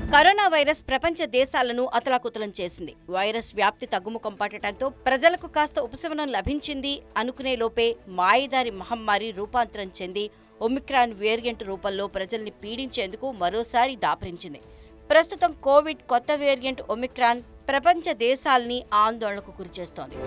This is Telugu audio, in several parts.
కరోనా వైరస్ ప్రపంచ దేశాలను అతలాకుతలం చేసింది వైరస్ వ్యాప్తి తగ్గుముఖం పట్టడంతో ప్రజలకు కాస్త ఉపశమనం లభించింది అనుకునే లోపే మాయదారి మహమ్మారి రూపాంతరం చెంది ఒమిక్రాన్ వేరియంట్ రూపంలో ప్రజల్ని పీడించేందుకు మరోసారి దాపరించింది ప్రస్తుతం కోవిడ్ కొత్త వేరియంట్ ఒమిక్రాన్ ప్రపంచ దేశాల్ని ఆందోళనకు గురిచేస్తోంది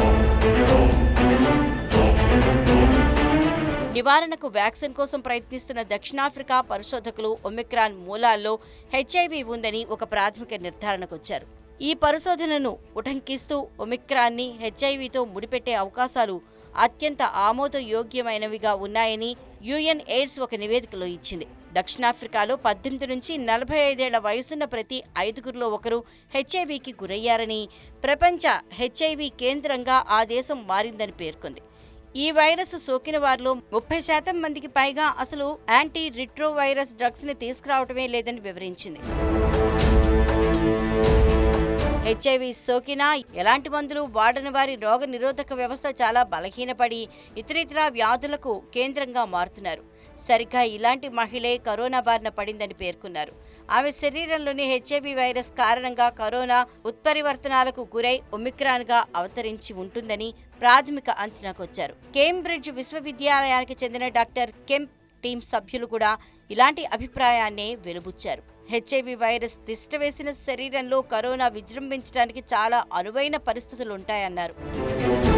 నివారణకు వ్యాక్సిన్ కోసం ప్రయత్నిస్తున్న దక్షిణాఫ్రికా పరిశోధకులు ఒమిక్రాన్ మూలాల్లో హెచ్ఐవి ఉందని ఒక ప్రాథమిక నిర్ధారణకు వచ్చారు ఈ పరిశోధనను ఉటంకిస్తూ ఒమిక్రాన్ని హెచ్ఐవితో ముడిపెట్టే అవకాశాలు అత్యంత ఆమోదయోగ్యమైనవిగా ఉన్నాయని యుఎన్ ఎయిడ్స్ ఒక నివేదికలో ఇచ్చింది దక్షిణాఫ్రికాలో పద్దెనిమిది నుంచి నలభై ఐదేళ్ల వయసున్న ప్రతి ఐదుగురిలో ఒకరు హెచ్ఐవికి గురయ్యారని ప్రపంచ హెచ్ఐవి కేంద్రంగా ఆ దేశం మారిందని పేర్కొంది ఈ వైరస్ సోకిన వారిలో ముప్పై శాతం మందికి పైగా అసలు యాంటీ రిట్రోవైరస్ డ్రగ్స్ ని తీసుకురావటమే లేదని వివరించింది హెచ్ఐవి సోకినా ఎలాంటి మందులు వాడని వారి రోగ నిరోధక వ్యవస్థ చాలా బలహీనపడి ఇతరితర వ్యాధులకు కేంద్రంగా మారుతున్నారు సరిగ్గా ఇలాంటి మహిళే కరోనా బారిన పడిందని పేర్కొన్నారు ఆమె శరీరంలోని హెచ్ఐవి వైరస్ కారణంగా కరోనా ఉత్పరివర్తనాలకు గురై ఒమిక్రాన్గా అవతరించి ఉంటుందని ప్రాథమిక అంచనాకు వచ్చారు కేంబ్రిడ్జ్ విశ్వవిద్యాలయానికి చెందిన డాక్టర్ కెంప్ టీం సభ్యులు కూడా ఇలాంటి అభిప్రాయాన్నే వెలుబుచ్చారు హెచ్ఐవి వైరస్ తిష్టవేసిన శరీరంలో కరోనా విజృంభించడానికి చాలా అనువైన పరిస్థితులుంటాయన్నారు